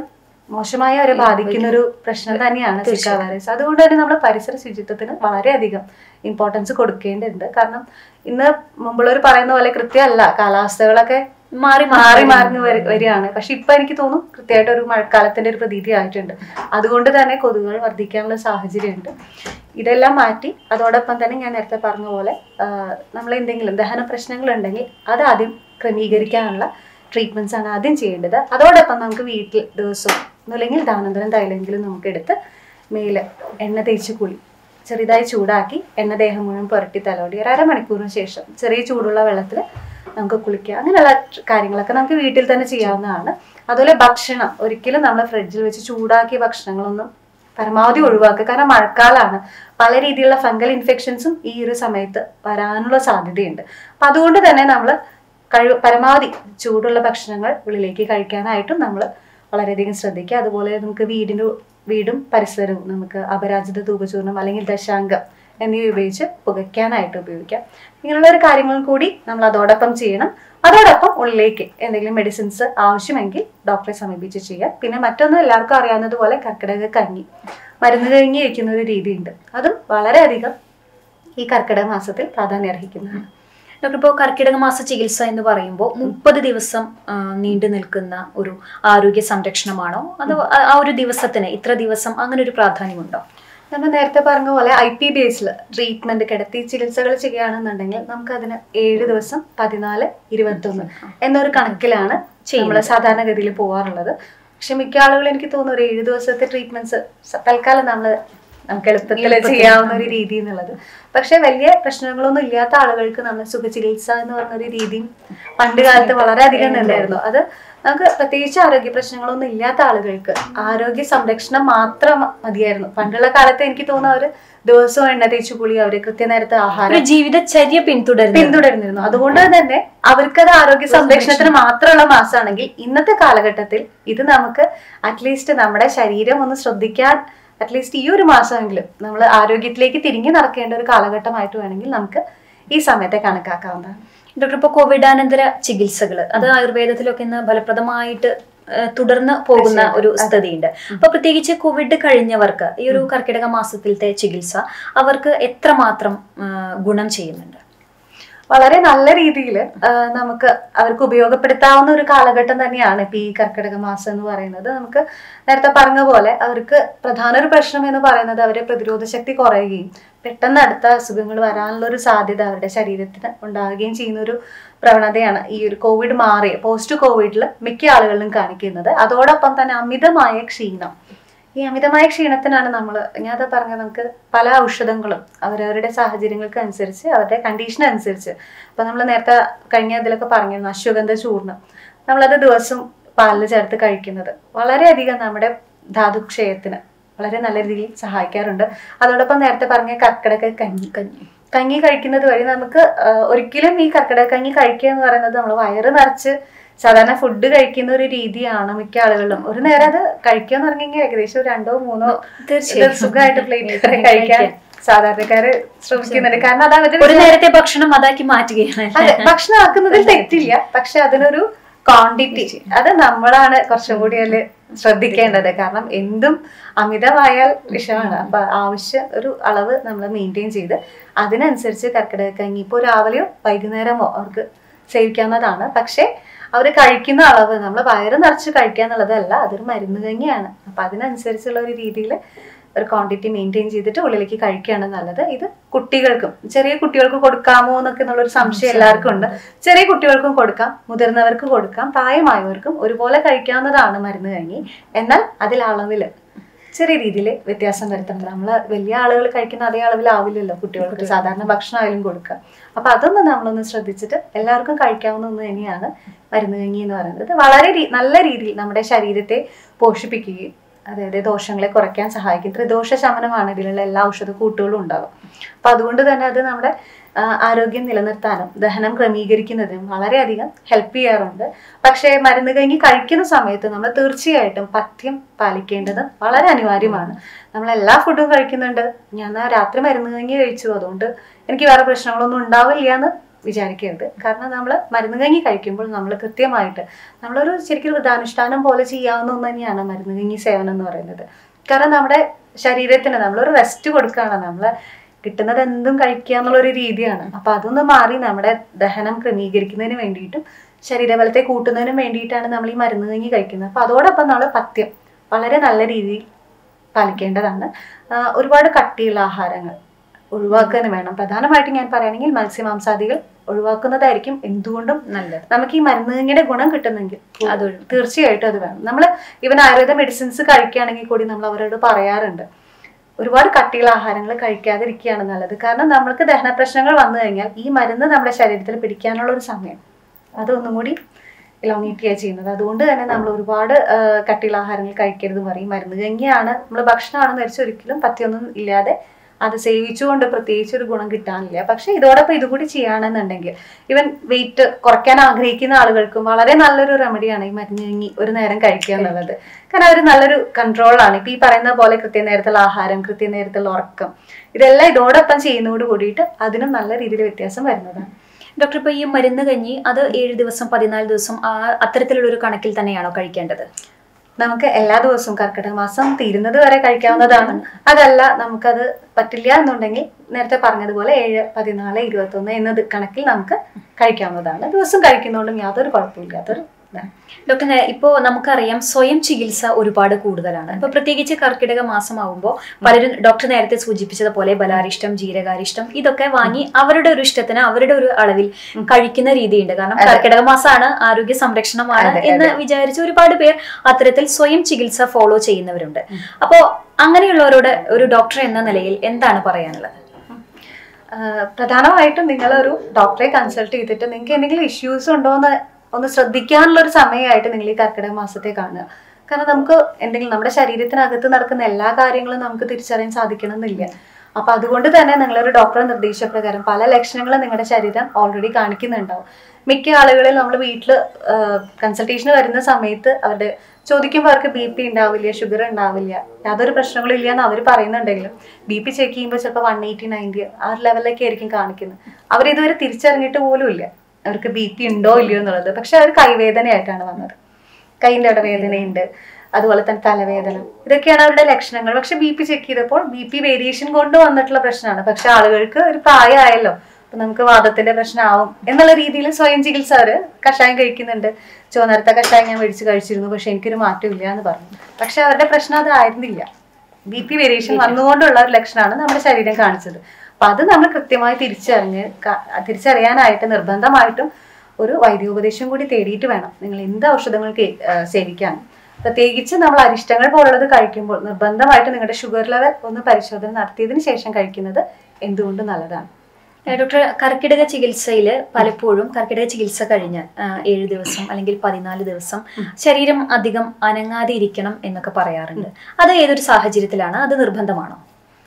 മോശമായ അവരെ ബാധിക്കുന്ന ഒരു പ്രശ്നം തന്നെയാണ് സിക്ക വൈറസ് അതുകൊണ്ട് തന്നെ നമ്മൾ പരിസര ശുചിത്വത്തിന് വളരെയധികം ഇമ്പോർട്ടൻസ് കൊടുക്കേണ്ടതുണ്ട് കാരണം ഇന്ന് മുമ്പുള്ളവർ പറയുന്ന പോലെ കൃത്യമല്ല കാലാവസ്ഥകളൊക്കെ മാറി മാറി മാറി വരി- വരികയാണ് പക്ഷെ ഇപ്പൊ എനിക്ക് തോന്നും കൃത്യമായിട്ട് ഒരു മഴക്കാലത്തിന്റെ ഒരു പ്രതീതി ആയിട്ടുണ്ട് അതുകൊണ്ട് തന്നെ കൊതുകുകൾ വർദ്ധിക്കാനുള്ള സാഹചര്യമുണ്ട് ഇതെല്ലാം മാറ്റി അതോടൊപ്പം തന്നെ ഞാൻ നേരത്തെ പറഞ്ഞ പോലെ നമ്മൾ എന്തെങ്കിലും ദഹന പ്രശ്നങ്ങൾ ഉണ്ടെങ്കിൽ അത് ആദ്യം ക്രമീകരിക്കാനുള്ള ട്രീറ്റ്മെന്റ്സ് ആണ് ആദ്യം ചെയ്യേണ്ടത് അതോടൊപ്പം നമുക്ക് വീട്ടിൽ ദിവസവും ഒന്നുമില്ലെങ്കിൽ ദാനന്തരം തൈലെങ്കിലും നമുക്ക് എടുത്ത് മേല് എണ്ണ തേച്ച് കുളി ചെറുതായി ചൂടാക്കി എണ്ണ ദേഹം മുഴുവൻ പുരട്ടി തലോടി ഒരു അരമണിക്കൂറിന് ശേഷം ചെറിയ ചൂടുള്ള വെള്ളത്തിൽ നമുക്ക് കുളിക്കുക അങ്ങനെയുള്ള ട്ര- കാര്യങ്ങളൊക്കെ നമുക്ക് വീട്ടിൽ തന്നെ ചെയ്യാവുന്നതാണ് അതുപോലെ ഭക്ഷണം ഒരിക്കലും നമ്മൾ ഫ്രിഡ്ജിൽ വെച്ച് ചൂടാക്കിയ ഭക്ഷണങ്ങളൊന്നും പരമാവധി ഒഴിവാക്കുക കാരണം മഴക്കാലമാണ് പല രീതിയിലുള്ള ഫംഗൽ ഇൻഫെക്ഷൻസും ഈ ഒരു സമയത്ത് വരാനുള്ള സാധ്യതയുണ്ട് അപ്പം അതുകൊണ്ട് തന്നെ നമ്മൾ കഴിവ് പരമാവധി ചൂടുള്ള ഭക്ഷണങ്ങൾ ഉള്ളിലേക്ക് കഴിക്കാനായിട്ടും നമ്മൾ വളരെയധികം ശ്രദ്ധിക്കുക അതുപോലെ നമുക്ക് വീടിൻ്റെ വീടും പരിസരവും നമുക്ക് അപരാജിത ധൂപചൂർണം അല്ലെങ്കിൽ ദശാംഗം എന്നിവ ഉപയോഗിച്ച് പുകയ്ക്കാനായിട്ട് ഉപയോഗിക്കാം ഇങ്ങനെയുള്ള ഒരു കാര്യങ്ങളും കൂടി നമ്മൾ അതോടൊപ്പം ചെയ്യണം അതോടൊപ്പം ഉള്ളിലേക്ക് എന്തെങ്കിലും മെഡിസിൻസ് ആവശ്യമെങ്കിൽ ഡോക്ടറെ സമീപിച്ച് ചെയ്യാം പിന്നെ മറ്റൊന്ന് എല്ലാവർക്കും അറിയാവുന്നതുപോലെ കർക്കിടക കഞ്ഞി മരുന്ന് കഞ്ഞി വയ്ക്കുന്ന ഒരു രീതിയുണ്ട് അതും വളരെയധികം ഈ കർക്കിടക മാസത്തിൽ പ്രാധാന്യം അർഹിക്കുന്നതാണ് ഡോക്ടർ ഇപ്പോൾ കർക്കിടക മാസ ചികിത്സ എന്ന് പറയുമ്പോൾ മുപ്പത് ദിവസം ആ, നീണ്ടു നിൽക്കുന്ന ഒരു ആരോഗ്യ സംരക്ഷണമാണോ അതോ ആ- ആ ഒരു ദിവസത്തിന് ഇത്ര ദിവസം അങ്ങനെ ഒരു പ്രാധാന്യമുണ്ടോ നമ്മൾ നേരത്തെ പറഞ്ഞ പോലെ ഐ പി ബേസിൽ ട്രീറ്റ്മെന്റ് കിടത്തി ചികിത്സകൾ ചെയ്യുകയാണെന്നുണ്ടെങ്കിൽ നമുക്ക് അതിന് ഏഴ് ദിവസം പതിനാല് ഇരുപത്തൊന്ന് എന്നൊരു കണക്കിലാണ് നമ്മൾ സാധാരണഗതിയിൽ പോകാറുള്ളത് പക്ഷെ മിക്ക ആളുകളും എനിക്ക് തോന്നുന്നു ഒരു ഏഴ് ദിവസത്തെ ട്രീറ്റ്മെന്റ്സ് തൽക്കാലം നമ്മൾ നമുക്ക് എളുപ്പത്തിൽ ചെയ്യാവുന്ന ഒരു രീതി എന്നുള്ളത് പക്ഷെ വലിയ പ്രശ്നങ്ങളൊന്നും ഇല്ലാത്ത ആളുകൾക്ക് നമ്മൾ സുഖചികിത്സ എന്ന് പറഞ്ഞൊരു രീതിയും പണ്ട് കാലത്ത് വളരെയധികം ഉണ്ടായിരുന്നു അത് നമുക്ക് പ്രത്യേകിച്ച് ആരോഗ്യ പ്രശ്നങ്ങളൊന്നും ഇല്ലാത്ത ആളുകൾക്ക് ആരോഗ്യ സംരക്ഷണം മാത്രം മതിയായിരുന്നു പണ്ടുള്ള കാലത്ത് എനിക്ക് തോന്നുന്നു അവര് ദിവസവും എണ്ണ തേച്ച് കുളി അവര് കൃത്യനേരത്തെ ആഹാരം ഒരു ജീവിതചര്യ പിന്തുടരുന്നു പിന്തുടരുന്നിരുന്നു അതുകൊണ്ട് തന്നെ അവർക്കത് ആരോഗ്യ സംരക്ഷണത്തിന് മാത്രമുള്ള മാസമാണെങ്കിൽ ഇന്നത്തെ കാലഘട്ടത്തിൽ ഇത് നമുക്ക് അറ്റ്ലീസ്റ്റ് നമ്മുടെ ശരീരം ഒന്ന് ശ്രദ്ധിക്കാൻ അറ്റ്ലീസ്റ്റ് ഈ ഒരു മാസമെങ്കിലും നമ്മൾ ആരോഗ്യത്തിലേക്ക് തിരിഞ്ഞു നടക്കേണ്ട ഒരു കാലഘട്ടമായിട്ട് വേണമെങ്കിൽ നമുക്ക് ഈ സമയത്തെ കണക്കാക്കാവുന്നതാണ് ഡോക്ടർ ഇപ്പോൾ കോവിഡാനന്തര ചികിത്സകൾ അത് ആയുർവേദത്തിലൊക്കെ ഇന്ന് ഫലപ്രദമായിട്ട് ആ, തുടർന്ന് പോകുന്ന ഒരു സ്ഥിതിയുണ്ട് അപ്പൊ പ്രത്യേകിച്ച് കോവിഡ് കഴിഞ്ഞവർക്ക് ഈ ഒരു കർക്കിടക മാസത്തിലത്തെ ചികിത്സ അവർക്ക് എത്രമാത്രം ആ, ഗുണം ചെയ്യുന്നുണ്ട് വളരെ നല്ല രീതിയിൽ നമുക്ക് അവർക്ക് ഉപയോഗപ്പെടുത്താവുന്ന ഒരു കാലഘട്ടം തന്നെയാണ് ഇപ്പൊ ഈ കർക്കിടക മാസം എന്ന് പറയുന്നത് നമുക്ക് നേരത്തെ പറഞ്ഞ പോലെ അവർക്ക് പ്രധാന ഒരു പ്രശ്നം എന്ന് പറയുന്നത് അവരെ പ്രതിരോധ ശക്തി കുറയുകയും പെട്ടെന്ന് അടുത്ത അസുഖങ്ങൾ വരാനുള്ള ഒരു സാധ്യത അവരുടെ ശരീരത്തിന് ഉണ്ടാവുകയും ചെയ്യുന്ന ഒരു പ്രവണതയാണ് ഈ ഒരു കോവിഡ് മാറി പോസ്റ്റ് കോവിഡിൽ മിക്ക ആളുകളിലും കാണിക്കുന്നത് അതോടൊപ്പം തന്നെ അമിതമായ ക്ഷീണം ഈ അമിതമായ ക്ഷീണത്തിനാണ് നമ്മൾ ഞാൻ അത് പറഞ്ഞത് നമുക്ക് പല ഔഷധങ്ങളും അവരവരുടെ സാഹചര്യങ്ങൾക്ക് അനുസരിച്ച് അവരുടെ കണ്ടീഷൻ അനുസരിച്ച് ഇപ്പൊ നമ്മൾ നേരത്തെ കഴിഞ്ഞ ഇതിലൊക്കെ പറഞ്ഞിരുന്നു അശ്വഗന്ധ ചൂർണം നമ്മളത് ദിവസം പാലിൽ ചേർത്ത് കഴിക്കുന്നത് വളരെയധികം നമ്മുടെ ധാതുക്ഷയത്തിന് വളരെ നല്ല രീതിയിൽ സഹായിക്കാറുണ്ട് അതോടൊപ്പം നേരത്തെ പറഞ്ഞ കർക്കിടക കഞ്ഞി കഞ്ഞി കഞ്ഞി കഴിക്കുന്നത് വഴി നമുക്ക് ആ, ഒരിക്കലും ഈ കർക്കിടക കഞ്ഞി കഴിക്കുക എന്ന് പറയുന്നത് നമ്മൾ വയറ് നിറച്ച് സാധാരണ ഫുഡ് കഴിക്കുന്ന ഒരു രീതിയാണ് മിക്ക ആളുകളിലും ഒരു നേരം അത് കഴിക്കുക എന്ന് പറഞ്ഞു കഴിഞ്ഞാൽ ഏകദേശം ഒരു രണ്ടോ മൂന്നോ തീർച്ചയായും. ഇത് സുഖമായിട്ട് പ്ലേറ്റ് കഴിക്കാൻ സാധാരണക്കാര് ശ്രമിക്കുന്നുണ്ട് കാരണം അത് അവരുടെ ഒരു നേരത്തെ ഭക്ഷണം അതാക്കി മാറ്റുകയാണ് അതെ ഭക്ഷണം ആക്കുന്നതിൽ തെറ്റില്ല പക്ഷെ അതിനൊരു ക്വാണ്ടിറ്റി അത് നമ്മളാണ് കുറച്ചും കൂടി അതിൽ ശ്രദ്ധിക്കേണ്ടത് കാരണം എന്തും അമിതമായാൽ വിഷമാണ് അപ്പൊ ആവശ്യം ഒരു അളവ് നമ്മൾ മെയിൻറ്റെയിൻ ചെയ്ത് അതിനനുസരിച്ച് കർക്കിടക കഞ്ഞി ഇപ്പോൾ രാവിലെയോ വൈകുന്നേരമോ അവർക്ക് സേവിക്കാവുന്നതാണ് പക്ഷേ അവർ കഴിക്കുന്ന അളവ് നമ്മൾ വയറ് നിറച്ച് കഴിക്കുക എന്നുള്ളതല്ല അതൊരു മരുന്ന് കഞ്ഞിയാണ് അപ്പൊ അതിനനുസരിച്ചുള്ള ഒരു രീതിയിൽ ഒരു ക്വാണ്ടിറ്റി മെയിൻറ്റെയിൻ ചെയ്തിട്ട് ഉള്ളിലേക്ക് കഴിക്കുകയാണ് നല്ലത് ഇത് കുട്ടികൾക്കും ചെറിയ കുട്ടികൾക്ക് കൊടുക്കാമോ എന്നൊക്കെ എന്നുള്ളൊരു സംശയം എല്ലാവർക്കും ഉണ്ട് ചെറിയ കുട്ടികൾക്കും കൊടുക്കാം മുതിർന്നവർക്ക് കൊടുക്കാം പ്രായമായവർക്കും ഒരുപോലെ കഴിക്കാവുന്നതാണ് മരുന്ന് കഞ്ഞി എന്നാൽ അതിൽ അളവിൽ ചെറിയ രീതിയിൽ വ്യത്യാസം വരുത്തണം നമ്മൾ വലിയ ആളുകൾ കഴിക്കുന്ന അതേ അളവിലാവില്ലല്ലോ കുട്ടികൾക്ക് സാധാരണ ഭക്ഷണമായാലും കൊടുക്കുക അപ്പൊ അതൊന്ന് നമ്മളൊന്ന് ശ്രദ്ധിച്ചിട്ട് എല്ലാവർക്കും കഴിക്കാവുന്ന ഒന്ന് തന്നെയാണ് മരുന്ന് കഞ്ഞി എന്ന് പറയുന്നത് വളരെ രീ- നല്ല രീതിയിൽ നമ്മുടെ ശരീരത്തെ പോഷിപ്പിക്കുകയും അതായത് ദോഷങ്ങളെ കുറയ്ക്കാൻ സഹായിക്കും ത്രിദോഷ ശമനമാണ് ഇതിലുള്ള എല്ലാ ഔഷധ കൂട്ടുകളും ഉണ്ടാവുക അപ്പൊ അതുകൊണ്ട് തന്നെ അത് നമ്മുടെ ആ, ആരോഗ്യം നിലനിർത്താനും ദഹനം ക്രമീകരിക്കുന്നതിനും വളരെയധികം ഹെൽപ്പ് ചെയ്യാറുണ്ട് പക്ഷേ മരുന്ന് കഞ്ഞി കഴിക്കുന്ന സമയത്ത് നമ്മൾ തീർച്ചയായിട്ടും പഥ്യം പാലിക്കേണ്ടത് വളരെ അനിവാര്യമാണ് നമ്മൾ എല്ലാ ഫുഡും കഴിക്കുന്നുണ്ട് ഞാൻ ആ രാത്രി മരുന്ന് കഞ്ഞി കഴിച്ചു അതുകൊണ്ട് എനിക്ക് വേറെ പ്രശ്നങ്ങളൊന്നും ഉണ്ടാവില്ല എന്ന് വിചാരിക്കരുത് കാരണം നമ്മൾ മരുന്ന് കഞ്ഞി കഴിക്കുമ്പോൾ നമ്മൾ കൃത്യമായിട്ട് നമ്മളൊരു ശരിക്കും ഒരു വ്രതാനുഷ്ഠാനം പോലെ ചെയ്യാവുന്ന ഒന്ന് തന്നെയാണ് മരുന്ന് കഞ്ഞി സേവനം എന്ന് പറയുന്നത് കാരണം നമ്മുടെ ശരീരത്തിന് നമ്മളൊരു റെസ്റ്റ് കൊടുക്കുകയാണ് നമ്മൾ കിട്ടുന്നത് എന്തും കഴിക്കുക എന്നുള്ളൊരു രീതിയാണ് അപ്പൊ അതൊന്ന് മാറി നമ്മുടെ ദഹനം ക്രമീകരിക്കുന്നതിന് വേണ്ടിയിട്ടും ശരീരബലത്തെ കൂട്ടുന്നതിനും വേണ്ടിയിട്ടാണ് നമ്മൾ ഈ മരുന്ന് കഞ്ഞി കഴിക്കുന്നത് അപ്പൊ അതോടൊപ്പം നമ്മൾ പഥ്യം വളരെ നല്ല രീതിയിൽ പാലിക്കേണ്ടതാണ് ആ, ഒരുപാട് കട്ടിയുള്ള ആഹാരങ്ങൾ ഒഴിവാക്കാൻ വേണം പ്രധാനമായിട്ടും ഞാൻ പറയുകയാണെങ്കിൽ മത്സ്യമാംസാദികൾ ഒഴിവാക്കുന്നതായിരിക്കും എന്തുകൊണ്ടും നല്ലത് നമുക്ക് ഈ മരുന്ന് കഞ്ഞിയുടെ ഗുണം കിട്ടുന്നെങ്കിൽ അത് ഒഴി- തീർച്ചയായിട്ടും അത് വേണം നമ്മൾ ഇവൻ ആയുർവേദ മെഡിസിൻസ് കഴിക്കുകയാണെങ്കിൽ കൂടി നമ്മൾ അവരോട് പറയാറുണ്ട് ഒരുപാട് കട്ടിയുള്ള ആഹാരങ്ങൾ കഴിക്കാതിരിക്കുകയാണ് നല്ലത് കാരണം നമ്മൾക്ക് ദഹന പ്രശ്നങ്ങൾ വന്നു കഴിഞ്ഞാൽ ഈ മരുന്ന് നമ്മുടെ ശരീരത്തിൽ പിടിക്കാനുള്ള ഒരു സമയം അതൊന്നും കൂടി ഇലോങ്ങേറ്റ് ചെയ്യുക ചെയ്യുന്നത് അതുകൊണ്ട് തന്നെ നമ്മൾ ഒരുപാട് ആ, കട്ടിയുള്ള ആഹാരങ്ങൾ കഴിക്കരുത് പറയും മരുന്ന് കഞ്ഞിയാണ് നമ്മൾ ഭക്ഷണമാണെന്ന് വെച്ചാൽ ഒരിക്കലും പറ്റിയൊന്നും ഇല്ലാതെ അത് സേവിച്ചുകൊണ്ട് പ്രത്യേകിച്ച് ഒരു ഗുണം കിട്ടാനില്ല പക്ഷെ ഇതോടൊപ്പം ഇതുകൂടി ചെയ്യുകയാണെന്നുണ്ടെങ്കിൽ ഇവൻ വെയിറ്റ് കുറയ്ക്കാൻ ആഗ്രഹിക്കുന്ന ആളുകൾക്കും വളരെ നല്ലൊരു റെമഡിയാണ് ഈ മരുന്ന് കഞ്ഞി ഒരു നേരം കഴിക്കുക എന്നുള്ളത് കാരണം ഒരു നല്ലൊരു കൺട്രോളാണ് ഇപ്പൊ ഈ പറയുന്ന പോലെ കൃത്യനേരത്തുള്ള ആഹാരം കൃത്യനേരത്തുള്ള ഉറക്കം ഇതെല്ലാം ഇതോടൊപ്പം ചെയ്യുന്നതോട് കൂടിയിട്ട് അതിനും നല്ല രീതിയിൽ വ്യത്യാസം വരുന്നതാണ് ഡോക്ടർ ഇപ്പൊ ഈ മരുന്ന് കഞ്ഞി അത് ഏഴ് ദിവസം പതിനാല് ദിവസം ആ അത്തരത്തിലുള്ള ഒരു കണക്കിൽ തന്നെയാണോ കഴിക്കേണ്ടത് നമുക്ക് എല്ലാ ദിവസവും കർക്കിടക മാസം തീരുന്നത് വരെ കഴിക്കാവുന്നതാണ് അതല്ല നമുക്കത് പറ്റില്ല എന്നുണ്ടെങ്കിൽ നേരത്തെ പറഞ്ഞതുപോലെ ഏഴ് പതിനാല് ഇരുപത്തൊന്ന് എന്നത് കണക്കിൽ നമുക്ക് കഴിക്കാവുന്നതാണ് ദിവസം കഴിക്കുന്നതുകൊണ്ടും യാതൊരു കുഴപ്പമില്ലാത്തൊരു ഇതാണ് ഡോക്ടർ നേ- ഇപ്പോ നമുക്കറിയാം സ്വയം ചികിത്സ ഒരുപാട് കൂടുതലാണ് ഇപ്പൊ പ്രത്യേകിച്ച് കർക്കിടക മാസമാകുമ്പോൾ പലരും ഡോക്ടർ നേരത്തെ സൂചിപ്പിച്ചതുപോലെ ബലാരിഷ്ടം ജീരകാരിഷ്ടം ഇതൊക്കെ വാങ്ങി അവരുടെ ഒരു ഇഷ്ടത്തിന് അവരുടെ ഒരു അളവിൽ കഴിക്കുന്ന രീതിയുണ്ട് കാരണം കർക്കിടക മാസമാണ് ആരോഗ്യ സംരക്ഷണമാണ് അതെ, എന്ന് വിചാരിച്ച് ഒരുപാട് പേർ അത്തരത്തിൽ സ്വയം ചികിത്സ ഫോളോ ചെയ്യുന്നവരുണ്ട് അപ്പോ അങ്ങനെയുള്ളവരോട് ഒരു ഡോക്ടർ എന്ന നിലയിൽ എന്താണ് പറയാനുള്ളത് ആഹ് പ്രധാനമായിട്ടും നിങ്ങളൊരു ഡോക്ടറെ കൺസൾട്ട് ചെയ്തിട്ട് നിങ്ങൾക്ക് എന്തെങ്കിലും ഇഷ്യൂസ് ഉണ്ടോ എന്ന് ഒന്ന് ശ്രദ്ധിക്കാനുള്ള ഒരു സമയമായിട്ട് നിങ്ങൾ ഈ കർക്കിടക മാസത്തെ കാണുക കാരണം നമുക്ക് എന്തെങ്കിലും നമ്മുടെ ശരീരത്തിനകത്ത് നടക്കുന്ന എല്ലാ കാര്യങ്ങളും നമുക്ക് തിരിച്ചറിയാൻ സാധിക്കണമെന്നില്ല അപ്പൊ അതുകൊണ്ട് തന്നെ നിങ്ങളൊരു ഡോക്ടറെ നിർദ്ദേശപ്രകാരം പല ലക്ഷണങ്ങളും നിങ്ങളുടെ ശരീരം ഓൾറെഡി കാണിക്കുന്നുണ്ടാവും മിക്ക ആളുകളിൽ നമ്മൾ വീട്ടിൽ കൺസൾട്ടേഷന് വരുന്ന സമയത്ത് അവരുടെ ചോദിക്കുമ്പോൾ അവർക്ക് ബി പി ഉണ്ടാവില്ല ഷുഗർ ഉണ്ടാവില്ല യാതൊരു പ്രശ്നങ്ങളും ഇല്ല എന്ന് അവർ പറയുന്നുണ്ടെങ്കിലും ബി പി ചെക്ക് ചെയ്യുമ്പോൾ ചിലപ്പോൾ വൺ എയ്റ്റി നയൻറ്റി ആ ഒരു ലെവലിലൊക്കെ ആയിരിക്കും കാണിക്കുന്നത് അവരിതുവരെ തിരിച്ചറിഞ്ഞിട്ട് പോലും ഇല്ല അവർക്ക് ബി പി ഉണ്ടോ ഇല്ലയോ എന്നുള്ളത് പക്ഷെ അവർ കൈവേദനയായിട്ടാണ് വന്നത് കൈയിൻ്റെ അവിടെ വേദനയുണ്ട് അതുപോലെ തന്നെ തലവേദന ഇതൊക്കെയാണ് അവരുടെ ലക്ഷണങ്ങൾ പക്ഷെ ബി പി ചെക്ക് ചെയ്തപ്പോൾ ബി പി വേരിയേഷൻ കൊണ്ട് വന്നിട്ടുള്ള പ്രശ്നമാണ് പക്ഷെ ആളുകൾക്ക് ഒരു പ്രായമായല്ലോ അപ്പൊ നമുക്ക് വാദത്തിന്റെ പ്രശ്നമാവും എന്നുള്ള രീതിയിൽ സ്വയം ചികിത്സ അവര് കഷായം കഴിക്കുന്നുണ്ട് ചുവന്നരത്തെ കഷായം ഞാൻ മേടിച്ച് കഴിച്ചിരുന്നു പക്ഷെ എനിക്കൊരു മാറ്റമില്ല എന്ന് പറഞ്ഞു പക്ഷെ അവരുടെ പ്രശ്നം അതായിരുന്നില്ല ബി പി വേരിയേഷൻ വന്നുകൊണ്ടുള്ള ഒരു ലക്ഷണമാണ് നമ്മുടെ ശരീരം കാണിച്ചത് അപ്പൊ അത് നമ്മൾ കൃത്യമായി തിരിച്ചറിഞ്ഞ് ക- തിരിച്ചറിയാനായിട്ട് നിർബന്ധമായിട്ടും ഒരു വൈദ്യോപദേശം കൂടി തേടിയിട്ട് വേണം നിങ്ങൾ എന്ത് ഔഷധങ്ങൾ കേ- ആ, സേവിക്കാൻ പ്രത്യേകിച്ച് നമ്മൾ അരിഷ്ടങ്ങൾ പോലുള്ളത് കഴിക്കുമ്പോൾ നിർബന്ധമായിട്ട് നിങ്ങളുടെ ഷുഗർ ലെവൽ ഒന്ന് പരിശോധന നടത്തിയതിന് ശേഷം കഴിക്കുന്നത് എന്തുകൊണ്ടും നല്ലതാണ് ഏഹ് ഡോക്ടർ കർക്കിടക ചികിത്സയിൽ പലപ്പോഴും കർക്കിടക ചികിത്സ കഴിഞ്ഞ് ആഹ് ഏഴ് ദിവസം അല്ലെങ്കിൽ പതിനാല് ദിവസം ശരീരം അധികം അനങ്ങാതെ ഇരിക്കണം എന്നൊക്കെ പറയാറുണ്ട് അത് ഏതൊരു സാഹചര്യത്തിലാണ് അത് നിർബന്ധമാണോ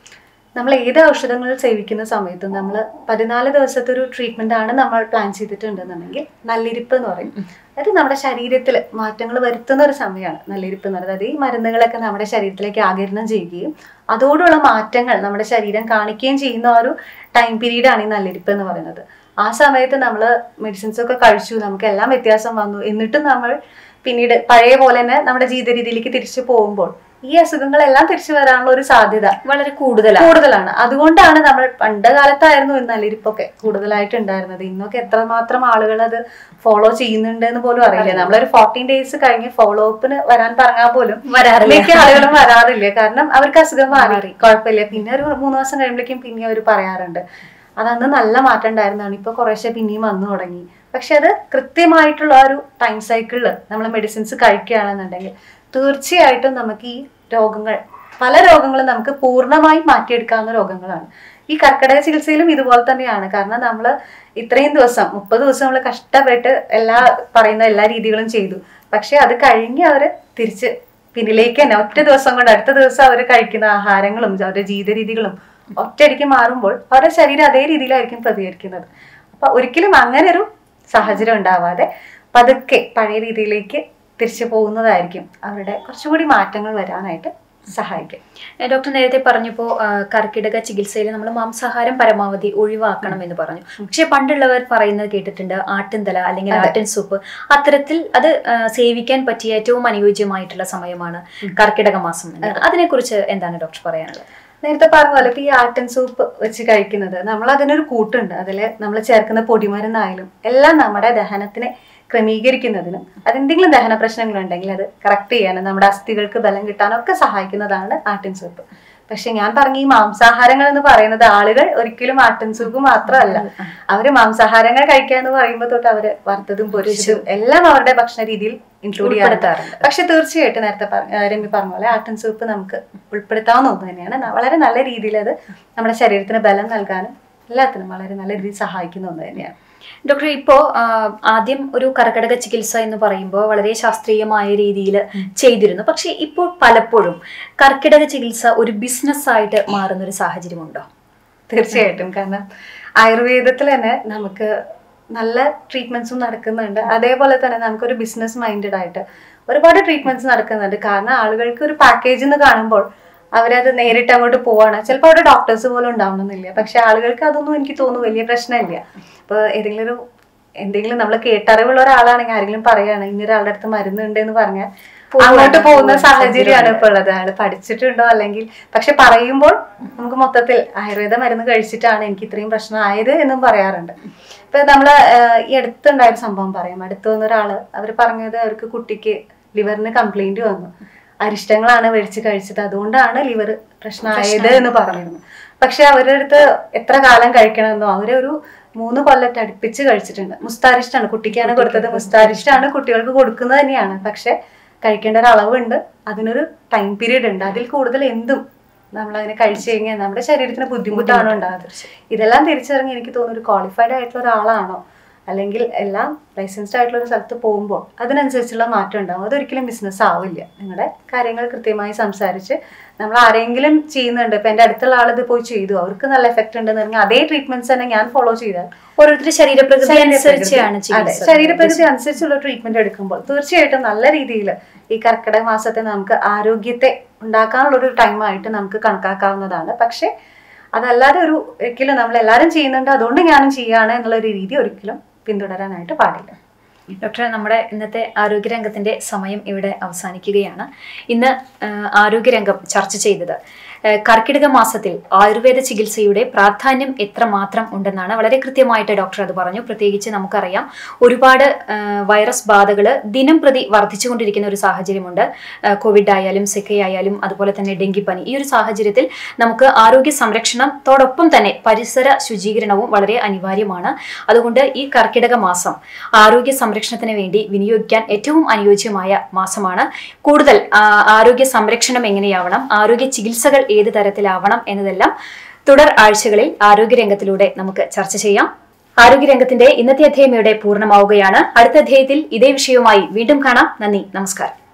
നമ്മൾ ഏത് ഔഷധങ്ങൾ സേവിക്കുന്ന സമയത്തും നമ്മൾ പതിനാല് ദിവസത്തെ ഒരു ട്രീറ്റ്മെന്റ് ആണ് നമ്മൾ പ്ലാൻ ചെയ്തിട്ടുണ്ടെന്നുണ്ടെങ്കിൽ നല്ലിരിപ്പ് എന്ന് പറയും അതായത് നമ്മുടെ ശരീരത്തിൽ മാറ്റങ്ങൾ വരുത്തുന്ന ഒരു സമയമാണ് നല്ലിരിപ്പ് എന്ന് പറയുന്നത് അതായത് ഈ മരുന്നുകളൊക്കെ നമ്മുടെ ശരീരത്തിലേക്ക് ആകിരണം ചെയ്യുകയും അതോടുള്ള മാറ്റങ്ങൾ നമ്മുടെ ശരീരം കാണിക്കുകയും ചെയ്യുന്ന ആ ഒരു ടൈം പീരീഡാണ് ഈ നല്ലിരിപ്പ് എന്ന് പറയുന്നത് ആ സമയത്ത് നമ്മൾ മെഡിസിൻസ് ഒക്കെ കഴിച്ചു നമുക്ക് എല്ലാം വ്യത്യാസം വന്നു എന്നിട്ടും നമ്മൾ പിന്നീട് പഴയ പോലെ തന്നെ നമ്മുടെ ജീവിത രീതിയിലേക്ക് തിരിച്ചു പോകുമ്പോൾ ഈ അസുഖങ്ങളെല്ലാം തിരിച്ചു വരാനുള്ള ഒരു സാധ്യത വളരെ കൂടുതലാണ് കൂടുതലാണ് അതുകൊണ്ടാണ് നമ്മൾ പണ്ട് കാലത്തായിരുന്നു ഈ നല്ലിരിപ്പൊക്കെ കൂടുതലായിട്ട് ഉണ്ടായിരുന്നത് ഇന്നൊക്കെ എത്രമാത്രം ആളുകൾ അത് ഫോളോ ചെയ്യുന്നുണ്ട് എന്ന് പോലും അറിയില്ല നമ്മളൊരു ഫോർട്ടീൻ ഡേയ്സ് കഴിഞ്ഞ് ഫോളോ അപ്പിന് വരാൻ പറഞ്ഞാൽ പോലും വരാറില്ല മിക്ക ആളുകളും വരാറില്ല കാരണം അവർക്ക് അസുഖം മാറി കുഴപ്പമില്ല പിന്നെ ഒരു മൂന്ന് മാസം കഴിയുമ്പോഴേക്കും പിന്നെ അവർ പറയാറുണ്ട് അതന്ന് നല്ല മാറ്റം ഉണ്ടായിരുന്നതാണ് ഇപ്പൊ കുറേശ്ശെ പിന്നെയും വന്നു തുടങ്ങി പക്ഷെ അത് കൃത്യമായിട്ടുള്ള ആ ഒരു ടൈം സൈക്കിളിൽ നമ്മൾ മെഡിസിൻസ് കഴിക്കുകയാണെന്നുണ്ടെങ്കിൽ തീർച്ചയായിട്ടും നമുക്ക് ഈ രോഗങ്ങൾ പല രോഗങ്ങളും നമുക്ക് പൂർണ്ണമായും മാറ്റിയെടുക്കാവുന്ന രോഗങ്ങളാണ് ഈ കർക്കിടക ചികിത്സയിലും ഇതുപോലെ തന്നെയാണ് കാരണം നമ്മൾ ഇത്രയും ദിവസം മുപ്പത് ദിവസം നമ്മൾ കഷ്ടപ്പെട്ട് എല്ലാ പറയുന്ന എല്ലാ രീതികളും ചെയ്തു പക്ഷെ അത് കഴിഞ്ഞ് അവർ തിരിച്ച് പിന്നിലേക്ക് തന്നെ ഒറ്റ ദിവസം കൊണ്ട് അടുത്ത ദിവസം അവർ കഴിക്കുന്ന ആഹാരങ്ങളും അവരുടെ ജീവിത രീതികളും ഒറ്റയടിക്ക് മാറുമ്പോൾ അവരുടെ ശരീരം അതേ രീതിയിലായിരിക്കും പ്രതികരിക്കുന്നത് അപ്പൊ ഒരിക്കലും അങ്ങനെ ഒരു സാഹചര്യം ഉണ്ടാവാതെ പതുക്കെ പഴയ രീതിയിലേക്ക് തിരിച്ചു പോകുന്നതായിരിക്കും അവരുടെ കുറച്ചുകൂടി മാറ്റങ്ങൾ വരാനായിട്ട് സഹായിക്കും ഏ, ഡോക്ടർ നേരത്തെ പറഞ്ഞപ്പോൾ കർക്കിടക ചികിത്സയിൽ നമ്മൾ മാംസാഹാരം പരമാവധി ഒഴിവാക്കണം എന്ന് പറഞ്ഞു പക്ഷെ പണ്ടുള്ളവർ പറയുന്നത് കേട്ടിട്ടുണ്ട് ആട്ടിൻതല അല്ലെങ്കിൽ ആട്ടിൻ സൂപ്പ് അത്തരത്തിൽ അത് ആ, സേവിക്കാൻ പറ്റിയ ഏറ്റവും അനുയോജ്യമായിട്ടുള്ള സമയമാണ് കർക്കിടക മാസം എന്ന് അതിനെക്കുറിച്ച് എന്താണ് ഡോക്ടർ പറയാനുള്ളത് നേരത്തെ പറഞ്ഞ പോലെ ഇപ്പൊ ഈ ആട്ടൻ സൂപ്പ് വെച്ച് കഴിക്കുന്നത് നമ്മൾ അതിനൊരു കൂട്ടുണ്ട് അതിൽ നമ്മൾ ചേർക്കുന്ന പൊടിമരുന്നായാലും എല്ലാം നമ്മുടെ ദഹനത്തിനെ ക്രമീകരിക്കുന്നതിനും അതെന്തെങ്കിലും ദഹന പ്രശ്നങ്ങളുണ്ടെങ്കിൽ അത് കറക്റ്റ് ചെയ്യാനും നമ്മുടെ അസ്ഥികൾക്ക് ബലം കിട്ടാനൊക്കെ സഹായിക്കുന്നതാണ് ആട്ടിൻ സൂപ്പ് പക്ഷെ ഞാൻ പറഞ്ഞ ഈ മാംസാഹാരങ്ങൾ എന്ന് പറയുന്നത് ആളുകൾ ഒരിക്കലും ആട്ടിൻ സൂപ്പ് മാത്രമല്ല അവര് മാംസാഹാരങ്ങൾ കഴിക്കുക എന്ന് പറയുമ്പോൾ തൊട്ട് അവര് വറുത്തതും പൊരിച്ചതും എല്ലാം അവരുടെ ഭക്ഷണ രീതിയിൽ ഇൻക്ലൂഡ് ചെയ്യാറുണ്ട് ഉൾപ്പെടുത്താറുണ്ട്. പക്ഷെ തീർച്ചയായിട്ടും നേരത്തെ പറ- ആ, രമ്യ പറഞ്ഞ പോലെ ആട്ടൻ സൂപ്പ് നമുക്ക് ഉൾപ്പെടുത്താവുന്ന ഒന്ന് തന്നെയാണ് ന- വളരെ നല്ല രീതിയിൽ അത് നമ്മുടെ ശരീരത്തിന് ബലം നൽകാനും എല്ലാത്തിനും വളരെ നല്ല രീതിയിൽ സഹായിക്കുന്ന ഒന്ന് തന്നെയാണ് ഡോക്ടർ ഇപ്പോ ആ, ആദ്യം ഒരു കർക്കിടക ചികിത്സ എന്ന് പറയുമ്പോൾ വളരെ ശാസ്ത്രീയമായ രീതിയിൽ ചെയ്തിരുന്നു പക്ഷെ ഇപ്പോൾ പലപ്പോഴും കർക്കിടക ചികിത്സ ഒരു ബിസിനസ് ആയിട്ട് മാറുന്ന ഒരു സാഹചര്യമുണ്ടോ തീർച്ചയായിട്ടും കാരണം ആയുർവേദത്തിൽ തന്നെ നമുക്ക് നല്ല ട്രീറ്റ്മെന്റ്സും നടക്കുന്നുണ്ട് അതേപോലെ തന്നെ നമുക്കൊരു ബിസിനസ് മൈൻഡഡ് ആയിട്ട് ഒരുപാട് ട്രീറ്റ്മെന്റ്സ് നടക്കുന്നുണ്ട് കാരണം ആളുകൾക്ക് ഒരു പാക്കേജ് എന്ന് കാണുമ്പോൾ അവരത് നേരിട്ട് അങ്ങോട്ട് പോവാണ് ചിലപ്പോൾ അവിടെ ഡോക്ടേഴ്സ് പോലും ഉണ്ടാവണമെന്നില്ല പക്ഷെ ആളുകൾക്ക് അതൊന്നും എനിക്ക് തോന്നുന്നു വലിയ പ്രശ്നമില്ല ഇപ്പൊ ഏതെങ്കിലും ഒരു എന്തെങ്കിലും നമ്മൾ കേട്ടറിവുള്ള ഒരാളാണെങ്കിൽ ആരെങ്കിലും പറയാണ് ഇന്നൊരാളുടെ അടുത്ത് മരുന്നുണ്ട് എന്ന് പറഞ്ഞാൽ അങ്ങോട്ട് പോകുന്ന സാഹചര്യമാണ് ഇപ്പൊ ഉള്ളത് ആള് പഠിച്ചിട്ടുണ്ടോ അല്ലെങ്കിൽ പക്ഷെ പറയുമ്പോൾ നമുക്ക് മൊത്തത്തിൽ ആയുർവേദ മരുന്ന് കഴിച്ചിട്ടാണ് എനിക്ക് ഇത്രയും പ്രശ്നം ആയത് എന്നും പറയാറുണ്ട് ഇപ്പൊ നമ്മള് ആഹ് ഈ അടുത്തുണ്ടായ ഒരു സംഭവം പറയാം അടുത്ത് വന്ന ഒരാള് അവർ പറഞ്ഞത് അവർക്ക് കുട്ടിക്ക് ലിവറിന് കംപ്ലൈന്റ് വന്നു അരിഷ്ടങ്ങളാണ് മേടിച്ച് കഴിച്ചത് അതുകൊണ്ടാണ് ലിവർ പ്രശ്നമായത് എന്ന് പറഞ്ഞിരുന്നു പക്ഷെ അവരുടെ അടുത്ത് എത്ര കാലം കഴിക്കണമെന്നോ അവരൊരു മൂന്ന് കൊല്ലത്ത് അടുപ്പിച്ച് കഴിച്ചിട്ടുണ്ട് മുസ്താരിഷ്ടാണ് കുട്ടിക്കാണ് കൊടുത്തത് മുസ്താരിഷ്ടാണ് കുട്ടികൾക്ക് കൊടുക്കുന്നത് തന്നെയാണ് പക്ഷെ കഴിക്കേണ്ട ഒരു അളവുണ്ട് അതിനൊരു ടൈം പീരീഡ് ഉണ്ട് അതിൽ കൂടുതൽ എന്തും നമ്മൾ അതിനെ കഴിച്ചു കഴിഞ്ഞാൽ നമ്മുടെ ശരീരത്തിന് ബുദ്ധിമുട്ടാണ് ഉണ്ടാകുന്നത് ഇതെല്ലാം തിരിച്ചറിഞ്ഞ് എനിക്ക് തോന്നുന്നു ഒരു ക്വാളിഫൈഡ് ആയിട്ടുള്ള ഒരാളാണോ അല്ലെങ്കിൽ എല്ലാം ലൈസൻസ്ഡ് ആയിട്ടുള്ള ഒരു സ്ഥലത്ത് പോകുമ്പോൾ അതിനനുസരിച്ചുള്ള മാറ്റം ഉണ്ടാവും അതൊരിക്കലും ബിസിനസ് ആവില്ല നിങ്ങളുടെ കാര്യങ്ങൾ കൃത്യമായി സംസാരിച്ച് നമ്മൾ ആരെങ്കിലും ചെയ്യുന്നുണ്ട് ഇപ്പൊ എൻ്റെ അടുത്തുള്ള ആൾ ഇത് പോയി ചെയ്തു അവർക്ക് നല്ല എഫക്റ്റ് ഉണ്ടെന്ന് പറഞ്ഞാൽ അതേ ട്രീറ്റ്മെന്റ്സ് തന്നെ ഞാൻ ഫോളോ ചെയ്താൽ ഓരോരുത്തർ ശരീരപ്രകൃതി അനുസരിച്ചാണ് അതെ ചികിത്സ ശരീരപ്രകൃതി അനുസരിച്ചുള്ള ട്രീറ്റ്മെന്റ് എടുക്കുമ്പോൾ തീർച്ചയായിട്ടും നല്ല രീതിയിൽ ഈ കർക്കിടക മാസത്തെ നമുക്ക് ആരോഗ്യത്തെ ഉണ്ടാക്കാനുള്ള ഒരു ടൈമായിട്ട് നമുക്ക് കണക്കാക്കാവുന്നതാണ് പക്ഷെ അതല്ലാതെ ഒരു ഒരിക്കലും നമ്മൾ എല്ലാവരും ചെയ്യുന്നുണ്ട് അതുകൊണ്ട് ഞാനും ചെയ്യാണ് എന്നുള്ള ഒരു രീതി ഒരിക്കലും പിന്തുടരാനായിട്ട് പാടില്ല ഡോക്ടറെ നമ്മുടെ ഇന്നത്തെ ആരോഗ്യരംഗത്തിന്റെ സമയം ഇവിടെ അവസാനിക്കുകയാണ് ഇന്ന് ആ, ആരോഗ്യരംഗം ചർച്ച ചെയ്തത് ആ, കർക്കിടക മാസത്തിൽ ആയുർവേദ ചികിത്സയുടെ പ്രാധാന്യം എത്രമാത്രം ഉണ്ടെന്നാണ് വളരെ കൃത്യമായിട്ട് ഡോക്ടർ അത് പറഞ്ഞു പ്രത്യേകിച്ച് നമുക്കറിയാം ഒരുപാട് ആ, വൈറസ് ബാധകൾ ദിനം പ്രതി വർദ്ധിച്ചുകൊണ്ടിരിക്കുന്ന ഒരു സാഹചര്യമുണ്ട് ആ, കോവിഡ് ആയാലും സിക്ക ആയാലും അതുപോലെ തന്നെ ഡെങ്കിപ്പനി ഈ ഒരു സാഹചര്യത്തിൽ നമുക്ക് ആരോഗ്യ സംരക്ഷണത്തോടൊപ്പം തന്നെ പരിസര ശുചീകരണവും വളരെ അനിവാര്യമാണ് അതുകൊണ്ട് ഈ കർക്കിടക മാസം ആരോഗ്യ സംരക്ഷണത്തിന് വേണ്ടി വിനിയോഗിക്കാൻ ഏറ്റവും അനുയോജ്യമായ മാസമാണ് കൂടുതൽ ആ, ആരോഗ്യ സംരക്ഷണം എങ്ങനെയാവണം ആരോഗ്യ ചികിത്സകൾ ഏത് തരത്തിലാവണം എന്നതെല്ലാം തുടർ ആഴ്ചകളിൽ ആരോഗ്യരംഗത്തിലൂടെ നമുക്ക് ചർച്ച ചെയ്യാം ആരോഗ്യരംഗത്തിന്റെ ഇന്നത്തെ അധ്യായം ഇവിടെ പൂർണ്ണമാവുകയാണ് അടുത്ത അധ്യായത്തിൽ ഇതേ വിഷയവുമായി വീണ്ടും കാണാം നന്ദി നമസ്കാരം